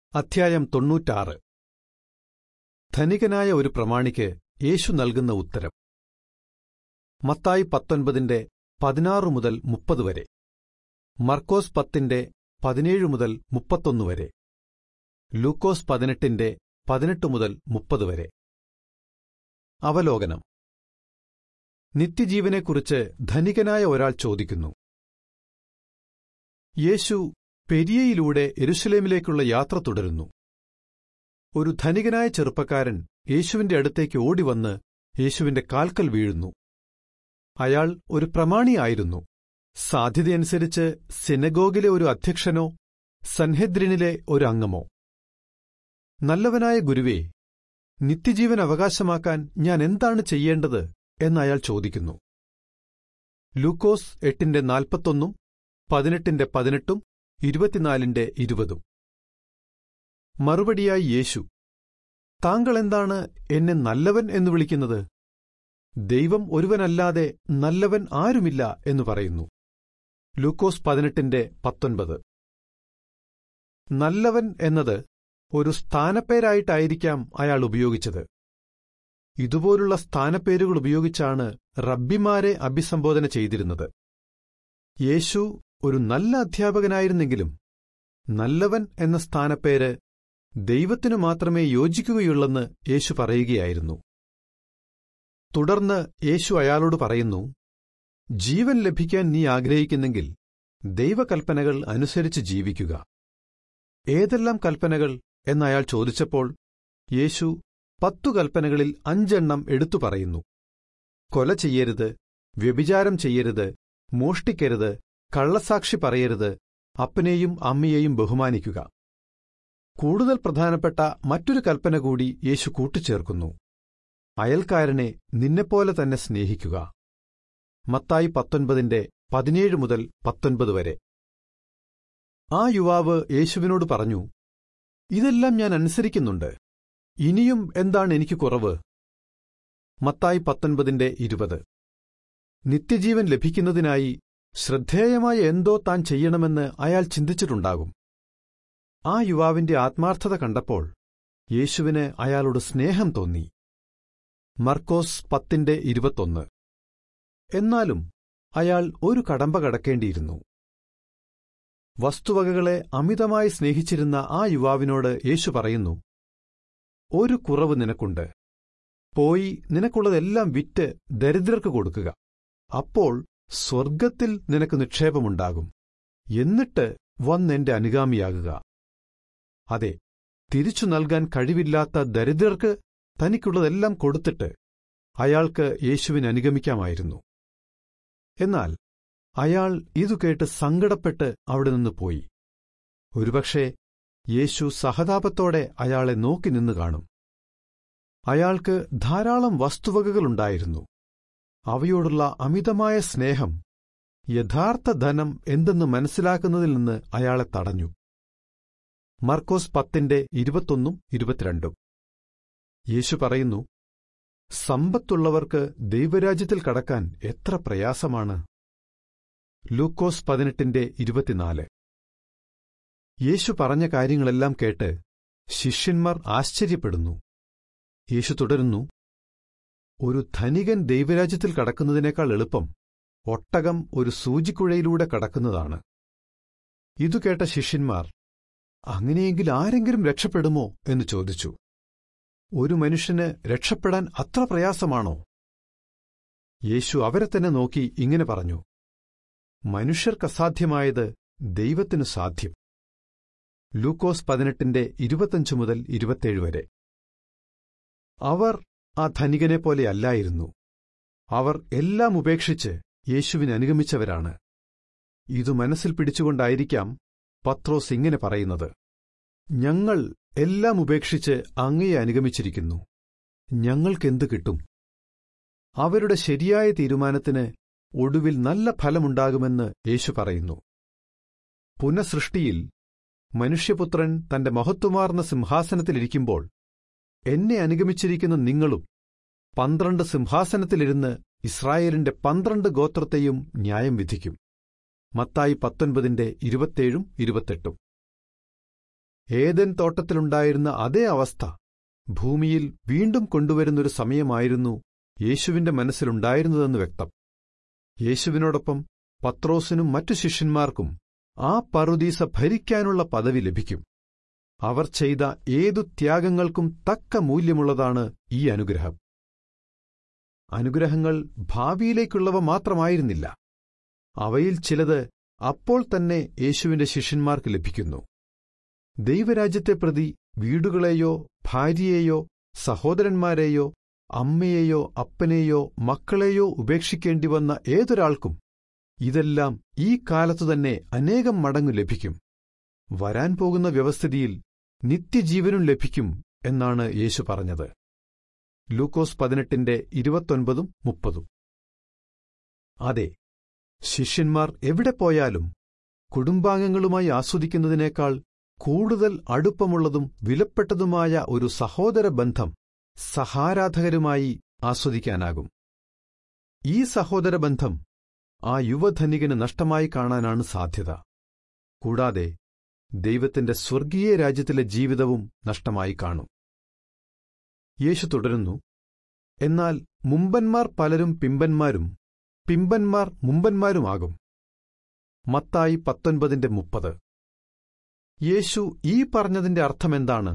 അധ്യായം തൊണ്ണൂറ്റാറ് ധനികനായ ഒരു പ്രമാണിക്ക് യേശു നൽകുന്ന ഉത്തരം മത്തായി പത്തൊൻപതിന്റെ പതിനാറ് മുതൽ മുപ്പത് വരെ മർക്കോസ് പത്തിന്റെ പതിനേഴ് മുതൽ മുപ്പത്തൊന്ന് വരെ ലൂക്കോസ് പതിനെട്ടിന്റെ പതിനെട്ട് മുതൽ മുപ്പത് വരെ അവലോകനം നിത്യജീവനെക്കുറിച്ച് ധനികനായ ഒരാൾ ചോദിക്കുന്നു യേശു പെരിയയിലൂടെ എരുശലേമിലേക്കുള്ള യാത്ര തുടരുന്നു ഒരു ധനികനായ ചെറുപ്പക്കാരൻ യേശുവിന്റെ അടുത്തേക്ക് ഓടിവന്ന് യേശുവിന്റെ കാൽക്കൽ വീഴുന്നു അയാൾ ഒരു പ്രമാണിയായിരുന്നു സാധ്യതയനുസരിച്ച് സിനഗോഗിലെ ഒരു അധ്യക്ഷനോ സൻഹെദ്രിനിലെ ഒരു അംഗമോ നല്ലവനായ ഗുരുവേ നിത്യജീവൻ അവകാശമാക്കാൻ ഞാൻ എന്താണ് ചെയ്യേണ്ടത് എന്നയാൾ ചോദിക്കുന്നു ലൂക്കോസ് എട്ടിന്റെ നാൽപ്പത്തൊന്നും പതിനെട്ടിന്റെ പതിനെട്ടും ഇരുപത്തിനാലിന്റെ ഇരുപതും മറുപടിയായി യേശു താങ്കൾ എന്താണ് എന്നെ നല്ലവൻ എന്ന് വിളിക്കുന്നത് ദൈവം ഒരുവനല്ലാതെ നല്ലവൻ ആരുമില്ല എന്ന് പറയുന്നു ലൂക്കോസ് പതിനെട്ടിന്റെ പത്തൊൻപത് നല്ലവൻ എന്നത് ഒരു സ്ഥാനപ്പേരായിട്ടായിരിക്കാം അയാൾ ഉപയോഗിച്ചത് ഇതുപോലുള്ള സ്ഥാനപ്പേരുകൾ ഉപയോഗിച്ചാണ് റബ്ബിമാരെ അഭിസംബോധന ചെയ്തിരുന്നത് യേശു ഒരു നല്ല അധ്യാപകനായിരുന്നെങ്കിലും നല്ലവൻ എന്ന സ്ഥാനപ്പേര് ദൈവത്തിനു മാത്രമേ യോജിക്കുകയുള്ളെന്ന് യേശു പറയുകയായിരുന്നു തുടർന്ന് യേശു അയാളോട് പറയുന്നു ജീവൻ ലഭിക്കാൻ നീ ആഗ്രഹിക്കുന്നെങ്കിൽ ദൈവകൽപ്പനകൾ അനുസരിച്ച് ജീവിക്കുക ഏതെല്ലാം കൽപ്പനകൾ എന്നയാൾ ചോദിച്ചപ്പോൾ യേശു പത്തു കൽപ്പനകളിൽ അഞ്ചെണ്ണം എടുത്തു പറയുന്നു കൊല ചെയ്യരുത് വ്യഭിചാരം ചെയ്യരുത് മോഷ്ടിക്കരുത് കള്ളസാക്ഷി പറയരുത് അപ്പനെയും അമ്മയെയും ബഹുമാനിക്കുക കൂടുതൽ പ്രധാനപ്പെട്ട മറ്റൊരു കൽപ്പന കൂടി യേശു കൂട്ടിച്ചേർക്കുന്നു അയൽക്കാരനെ നിന്നെപ്പോലെ തന്നെ സ്നേഹിക്കുക മത്തായി പത്തൊൻപതിന്റെ പതിനേഴ് മുതൽ പത്തൊൻപത് വരെ ആ യുവാവ് യേശുവിനോട് പറഞ്ഞു ഇതെല്ലാം ഞാൻ അനുസരിക്കുന്നുണ്ട് ഇനിയും എന്താണ് എനിക്ക് കുറവ് മത്തായി പത്തൊൻപതിന്റെ ഇരുപത് നിത്യജീവൻ ലഭിക്കുന്നതിനായി ശ്രദ്ധേയമായ എന്തോ താൻ ചെയ്യണമെന്ന് അയാൾ ചിന്തിച്ചിട്ടുണ്ടാകും ആ യുവാവിന്റെ ആത്മാർത്ഥത കണ്ടപ്പോൾ യേശുവിന് അയാളോട് സ്നേഹം തോന്നി മർക്കോസ് പത്തിന്റെ ഇരുപത്തൊന്ന് എന്നാലും അയാൾ ഒരു കടമ്പ കടക്കേണ്ടിയിരുന്നു വസ്തുവകകളെ അമിതമായി സ്നേഹിച്ചിരുന്ന ആ യുവാവിനോട് യേശു പറയുന്നു ഒരു കുറവ് നിനക്കുണ്ട് പോയി നിനക്കുള്ളതെല്ലാം വിറ്റ് ദരിദ്രർക്ക് കൊടുക്കുക അപ്പോൾ സ്വർഗത്തിൽ നിനക്ക് നിക്ഷേപമുണ്ടാകും എന്നിട്ട് വന്നെന്റെ അനുഗാമിയാകുക അതെ തിരിച്ചു നൽകാൻ കഴിവില്ലാത്ത ദരിദ്രർക്ക് തനിക്കുള്ളതെല്ലാം കൊടുത്തിട്ട് അയാൾക്ക് യേശുവിന് അനുഗമിക്കാമായിരുന്നു എന്നാൽ അയാൾ ഇതു കേട്ട് സങ്കടപ്പെട്ട് അവിടെ നിന്ന് പോയി ഒരുപക്ഷെ യേശു സഹതാപത്തോടെ അയാളെ നോക്കി നിന്ന് കാണും അയാൾക്ക് ധാരാളം വസ്തുവകകളുണ്ടായിരുന്നു അവയോടുള്ള അമിതമായ സ്നേഹം യഥാർത്ഥ ധനം എന്തെന്ന് മനസ്സിലാക്കുന്നതിൽ നിന്ന് അയാളെ തടഞ്ഞു മർക്കോസ് പത്തിന്റെ ഇരുപത്തൊന്നും ഇരുപത്തിരണ്ടും യേശു പറയുന്നു സമ്പത്തുള്ളവർക്ക് ദൈവരാജ്യത്തിൽ കടക്കാൻ എത്ര പ്രയാസമാണ് ലൂക്കോസ് പതിനെട്ടിന്റെ ഇരുപത്തിനാല് യേശു പറഞ്ഞ കാര്യങ്ങളെല്ലാം കേട്ട് ശിഷ്യന്മാർ ആശ്ചര്യപ്പെടുന്നു യേശു തുടരുന്നു ഒരു ധനികൻ ദൈവരാജ്യത്തിൽ കടക്കുന്നതിനേക്കാൾ എളുപ്പം ഒട്ടകം ഒരു സൂചിക്കുഴയിലൂടെ കടക്കുന്നതാണ് ഇതു കേട്ട ശിഷ്യന്മാർ അങ്ങനെയെങ്കിൽ ആരെങ്കിലും രക്ഷപ്പെടുമോ എന്ന് ചോദിച്ചു ഒരു മനുഷ്യന് രക്ഷപ്പെടാൻ അത്ര പ്രയാസമാണോ യേശു അവരെ തന്നെ നോക്കി ഇങ്ങനെ പറഞ്ഞു മനുഷ്യർക്കസാധ്യമായത് ദൈവത്തിനു സാധ്യം ലൂക്കോസ് പതിനെട്ടിന്റെ ഇരുപത്തഞ്ച് മുതൽ ഇരുപത്തേഴ് വരെ അവർ ആ ധനികനെപ്പോലെ അല്ലായിരുന്നു അവർ എല്ലാം ഉപേക്ഷിച്ച് യേശുവിന് അനുഗമിച്ചവരാണ് ഇതു മനസ്സിൽ പിടിച്ചുകൊണ്ടായിരിക്കാം പത്രോസ് ഇങ്ങനെ പറയുന്നത് ഞങ്ങൾ എല്ലാം ഉപേക്ഷിച്ച് അങ്ങയെ അനുഗമിച്ചിരിക്കുന്നു ഞങ്ങൾക്കെന്തു കിട്ടും അവരുടെ ശരിയായ തീരുമാനത്തിന് ഒടുവിൽ നല്ല ഫലമുണ്ടാകുമെന്ന് യേശു പറയുന്നു പുനഃസൃഷ്ടിയിൽ മനുഷ്യപുത്രൻ തന്റെ മഹത്വമാർന്ന സിംഹാസനത്തിലിരിക്കുമ്പോൾ എന്നെ അനുഗമിച്ചിരിക്കുന്ന നിങ്ങളും പന്ത്രണ്ട് സിംഹാസനത്തിലിരുന്ന് ഇസ്രായേലിന്റെ പന്ത്രണ്ട് ഗോത്രത്തെയും ന്യായം വിധിക്കും മത്തായി പത്തൊൻപതിന്റെ ഇരുപത്തേഴും ഇരുപത്തെട്ടും ഏതൻ തോട്ടത്തിലുണ്ടായിരുന്ന അതേ അവസ്ഥ ഭൂമിയിൽ വീണ്ടും കൊണ്ടുവരുന്നൊരു സമയമായിരുന്നു യേശുവിന്റെ മനസ്സിലുണ്ടായിരുന്നതെന്ന് വ്യക്തം യേശുവിനോടൊപ്പം പത്രോസിനും മറ്റു ശിഷ്യന്മാർക്കും ആ പറുദീസ ഭരിക്കാനുള്ള പദവി ലഭിക്കും അവർ ചെയ്ത ഏതു ത്യാഗങ്ങൾക്കും തക്ക മൂല്യമുള്ളതാണ് ഈ അനുഗ്രഹം അനുഗ്രഹങ്ങൾ ഭാവിയിലേക്കുള്ളവ മാത്രമായിരുന്നില്ല അവയിൽ ചിലത് അപ്പോൾ തന്നെ യേശുവിന്റെ ശിഷ്യന്മാർക്ക് ലഭിക്കുന്നു ദൈവരാജ്യത്തെ പ്രതി വീടുകളെയോ ഭാര്യയെയോ സഹോദരന്മാരെയോ അമ്മയെയോ അപ്പനെയോ മക്കളെയോ ഉപേക്ഷിക്കേണ്ടി വന്ന ഏതൊരാൾക്കും ഇതെല്ലാം ഈ കാലത്തുതന്നെ അനേകം മടങ്ങു ലഭിക്കും വരാൻ പോകുന്ന വ്യവസ്ഥിതിയിൽ നിത്യജീവനും ലഭിക്കും എന്നാണ് യേശു പറഞ്ഞത് ലൂക്കോസ് പതിനെട്ടിന്റെ ഇരുപത്തൊൻപതും മുപ്പതും അതെ ശിഷ്യന്മാർ എവിടെ പോയാലും കുടുംബാംഗങ്ങളുമായി ആസ്വദിക്കുന്നതിനേക്കാൾ കൂടുതൽ അടുപ്പമുള്ളതും വിലപ്പെട്ടതുമായ ഒരു സഹോദര ബന്ധം സഹാരാധകരുമായി ആസ്വദിക്കാനാകും ഈ സഹോദര ബന്ധം ആ യുവധനികന് നഷ്ടമായി കാണാനാണ് സാധ്യത കൂടാതെ ദൈവത്തിന്റെ സ്വർഗീയ രാജ്യത്തിലെ ജീവിതവും നഷ്ടമായി കാണും യേശു തുടരുന്നു എന്നാൽ മുമ്പന്മാർ പലരും പിമ്പന്മാരും പിമ്പന്മാർ മുമ്പന്മാരുമാകും മത്തായി പത്തൊൻപതിന്റെ മുപ്പത് യേശു ഈ പറഞ്ഞതിന്റെ അർത്ഥമെന്താണ്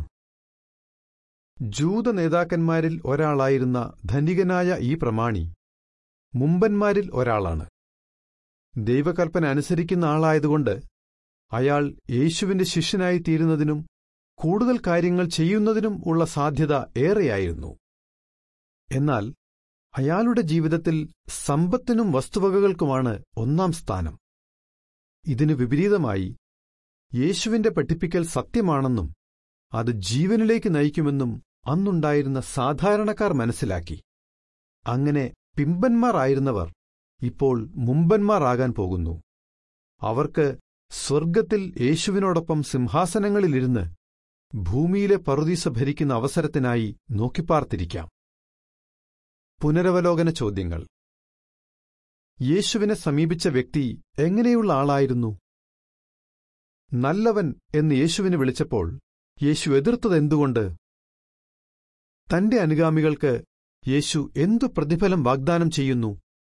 ജൂത നേതാക്കന്മാരിൽ ഒരാളായിരുന്ന ധനികനായ ഈ പ്രമാണി മുമ്പന്മാരിൽ ഒരാളാണ് ദൈവകൽപ്പന അനുസരിക്കുന്ന ആളായതുകൊണ്ട് അയാൾ യേശുവിന്റെ ശിഷ്യനായി തീരുന്നതിനും കൂടുതൽ കാര്യങ്ങൾ ചെയ്യുന്നതിനും ഉള്ള സാധ്യത ഏറെയായിരുന്നു എന്നാൽ അയാളുടെ ജീവിതത്തിൽ സമ്പത്തിനും വസ്തുവകകൾക്കുമാണ് ഒന്നാം സ്ഥാനം ഇതിനു വിപരീതമായി യേശുവിന്റെ പഠിപ്പിക്കൽ സത്യമാണെന്നും അത് ജീവനിലേക്ക് നയിക്കുമെന്നും അന്നുണ്ടായിരുന്ന സാധാരണക്കാർ മനസ്സിലാക്കി അങ്ങനെ പിമ്പന്മാരായിരുന്നവർ ഇപ്പോൾ മുമ്പന്മാരാകാൻ പോകുന്നു അവർക്ക് സ്വർഗത്തിൽ യേശുവിനോടൊപ്പം സിംഹാസനങ്ങളിലിരുന്ന് ഭൂമിയിലെ പറുദീസ ഭരിക്കുന്ന അവസരത്തിനായി നോക്കിപ്പാർത്തിരിക്കാം പുനരവലോകന ചോദ്യങ്ങൾ യേശുവിനെ സമീപിച്ച വ്യക്തി എങ്ങനെയുള്ള ആളായിരുന്നു നല്ലവൻ എന്ന് യേശുവിനെ വിളിച്ചപ്പോൾ യേശു എതിർത്തതെന്തുകൊണ്ട് തന്റെ അനുഗാമികൾക്ക് യേശു എന്തു പ്രതിഫലം വാഗ്ദാനം ചെയ്യുന്നു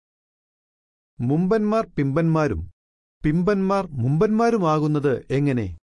മുമ്പന്മാർ പിമ്പന്മാരും പിമ്പന്മാർ മുമ്പന്മാരുമാകുന്നത് എങ്ങനെ